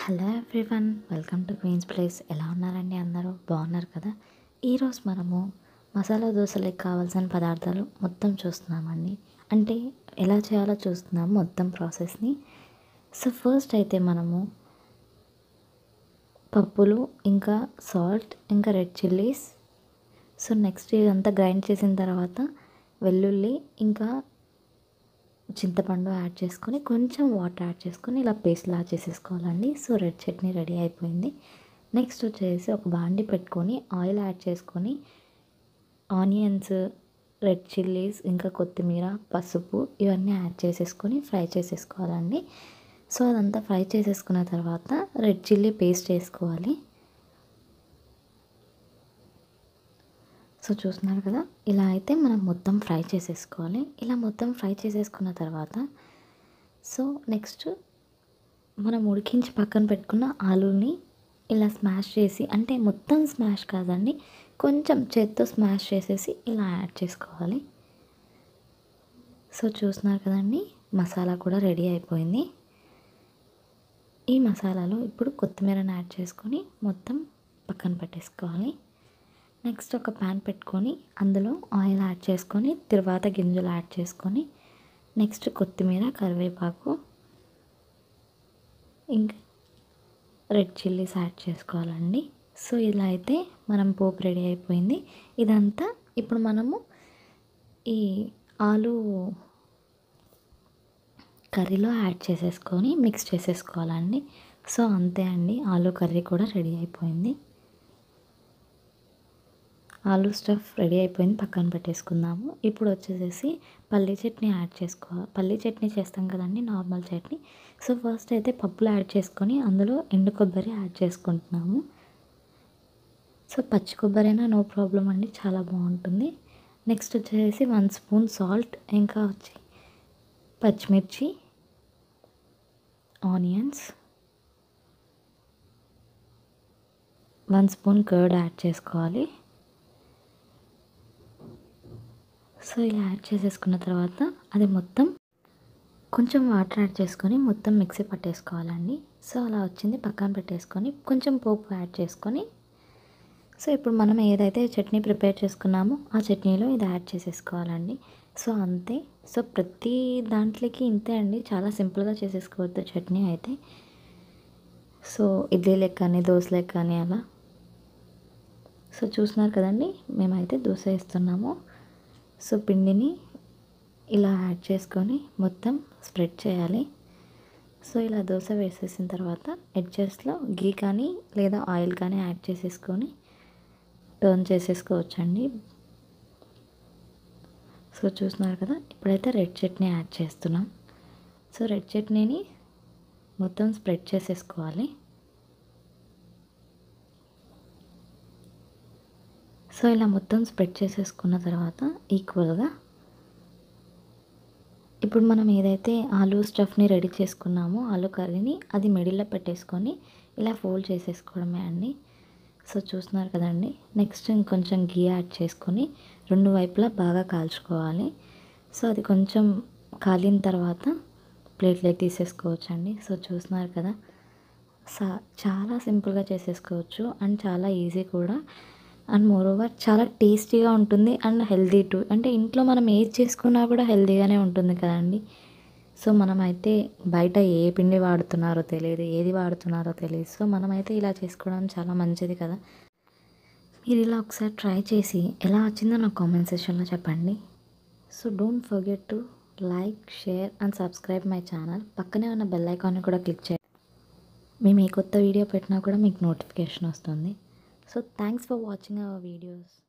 hello everyone welcome to Queen's Place ఎలా ఉన్నారండి అందరూ బాగున్నారు కదా ఈరోజు మనము మసాలా దోశలకు కావాల్సిన పదార్థాలు మొత్తం చూస్తున్నామండి అంటే ఎలా చేయాలో చూస్తున్నాము మొత్తం ప్రాసెస్ని సో ఫస్ట్ అయితే మనము పప్పులు ఇంకా సాల్ట్ ఇంకా రెడ్ చిల్లీస్ సో నెక్స్ట్ ఇదంతా గ్రైండ్ చేసిన తర్వాత వెల్లుల్లి ఇంకా చింతపండు యాడ్ చేసుకొని కొంచెం వాటర్ యాడ్ చేసుకొని ఇలా పేస్ట్ లా చేసేసుకోవాలండి సో రెడ్ చట్నీ రెడీ అయిపోయింది నెక్స్ట్ వచ్చేసి ఒక బాండి పెట్టుకొని ఆయిల్ యాడ్ చేసుకొని ఆనియన్స్ రెడ్ చిల్లీస్ ఇంకా కొత్తిమీర పసుపు ఇవన్నీ యాడ్ చేసేసుకొని ఫ్రై చేసేసుకోవాలండి సో అదంతా ఫ్రై చేసేసుకున్న తర్వాత రెడ్ చిల్లీ పేస్ట్ వేసుకోవాలి సో చూస్తున్నారు కదా ఇలా అయితే మనం మొత్తం ఫ్రై చేసేసుకోవాలి ఇలా మొత్తం ఫ్రై చేసేసుకున్న తర్వాత సో నెక్స్ట్ మనం ఉడికించి పక్కన పెట్టుకున్న ఆలూని ఇలా స్మాష్ చేసి అంటే మొత్తం స్మాష్ కాదండి కొంచెం చేత్తో స్మాష్ చేసేసి ఇలా యాడ్ చేసుకోవాలి సో చూస్తున్నారు కదండి మసాలా కూడా రెడీ అయిపోయింది ఈ మసాలాలో ఇప్పుడు కొత్తిమీరని యాడ్ చేసుకొని మొత్తం పక్కన పెట్టేసుకోవాలి నెక్స్ట్ ఒక ప్యాన్ పెట్టుకొని అందులో ఆయిల్ యాడ్ చేసుకొని తర్వాత గింజలు యాడ్ చేసుకొని నెక్స్ట్ కొత్తిమీర కరివేపాకు ఇంకా రెడ్ చిల్లీస్ యాడ్ చేసుకోవాలండి సో ఇలా అయితే మనం పోపు రెడీ అయిపోయింది ఇదంతా ఇప్పుడు మనము ఈ ఆలు కర్రీలో యాడ్ చేసేసుకొని మిక్స్ చేసేసుకోవాలండి సో అంతే అండి ఆలు కర్రీ కూడా రెడీ అయిపోయింది ఆలు స్టఫ్ రెడీ అయిపోయింది పక్కన పెట్టేసుకుందాము ఇప్పుడు వచ్చేసేసి పల్లీ చట్నీ యాడ్ చేసుకోవాలి పల్లీ చట్నీ చేస్తాం కదండి నార్మల్ చట్నీ సో ఫస్ట్ అయితే పప్పులు యాడ్ చేసుకొని అందులో ఎండు కొబ్బరి యాడ్ చేసుకుంటున్నాము సో పచ్చి కొబ్బరి అయినా నో ప్రాబ్లం అండి చాలా బాగుంటుంది నెక్స్ట్ వచ్చేసి వన్ స్పూన్ సాల్ట్ ఇంకా వచ్చి పచ్చిమిర్చి onions one spoon curd add చేసుకోవాలి సో ఇలా యాడ్ చేసేసుకున్న తర్వాత అది మొత్తం కొంచెం వాటర్ యాడ్ చేసుకొని మొత్తం మిక్సీ పట్టేసుకోవాలండి సో అలా వచ్చింది పక్కన పెట్టేసుకొని కొంచెం పోపు యాడ్ చేసుకొని సో ఇప్పుడు మనం ఏదైతే చట్నీ ప్రిపేర్ చేసుకున్నామో ఆ చట్నీలో ఇది యాడ్ చేసేసుకోవాలండి సో అంతే సో ప్రతి దాంట్లోకి ఇంతే అండి చాలా సింపుల్గా చేసేసుకోవద్దు చట్నీ అయితే సో ఇడ్లీలకు కానీ దోశలకు కానీ అలా సో చూస్తున్నారు కదండి మేమైతే దోశ వేస్తున్నాము సో పిండిని ఇలా యాడ్ చేసుకొని మొత్తం స్ప్రెడ్ చేయాలి సో ఇలా దోశ వేసేసిన తర్వాత ఎడ్జస్ట్లో గీ కానీ లేదా ఆయిల్ కానీ యాడ్ చేసేసుకొని టర్న్ చేసేసుకోవచ్చండి సో చూస్తున్నారు కదా ఇప్పుడైతే రెడ్ చట్నీ యాడ్ చేస్తున్నాం సో రెడ్ చట్నీని మొత్తం స్ప్రెడ్ చేసేసుకోవాలి సో ఇలా మొత్తం స్ప్రెడ్ చేసేసుకున్న తర్వాత ఈక్వల్గా ఇప్పుడు మనం ఏదైతే ఆలూ స్టఫ్ని రెడీ చేసుకున్నామో ఆలూ కర్రీని అది మిడిల్లో పెట్టేసుకొని ఇలా ఫోల్డ్ చేసేసుకోవడమే అండి సో చూస్తున్నారు కదండి నెక్స్ట్ ఇంకొంచెం గీ యాడ్ చేసుకొని రెండు వైపులా బాగా కాల్చుకోవాలి సో అది కొంచెం కాలిన తర్వాత ప్లేట్లోకి తీసేసుకోవచ్చు అండి సో చూస్తున్నారు కదా సా చాలా సింపుల్గా చేసేసుకోవచ్చు అండ్ చాలా ఈజీ కూడా అండ్ మోరోవర్ చాలా టేస్టీగా ఉంటుంది అండ్ హెల్దీ టు అంటే ఇంట్లో మనం ఏది చేసుకున్నా కూడా హెల్దీగానే ఉంటుంది కదండి సో మనమైతే బయట ఏ పిండి వాడుతున్నారో తెలియదు ఏది వాడుతున్నారో తెలియదు సో మనమైతే ఇలా చేసుకోవడం చాలా మంచిది కదా మీరు ఇలా ఒకసారి ట్రై చేసి ఎలా వచ్చిందో నాకు కామెంట్ సెక్షన్లో చెప్పండి so don't forget to like share and subscribe my channel పక్కనే ఉన్న బెల్ ఐకాన్ని కూడా క్లిక్ చేయండి మేము ఏ కొత్త వీడియో పెట్టినా కూడా మీకు నోటిఫికేషన్ వస్తుంది so thanks for watching our videos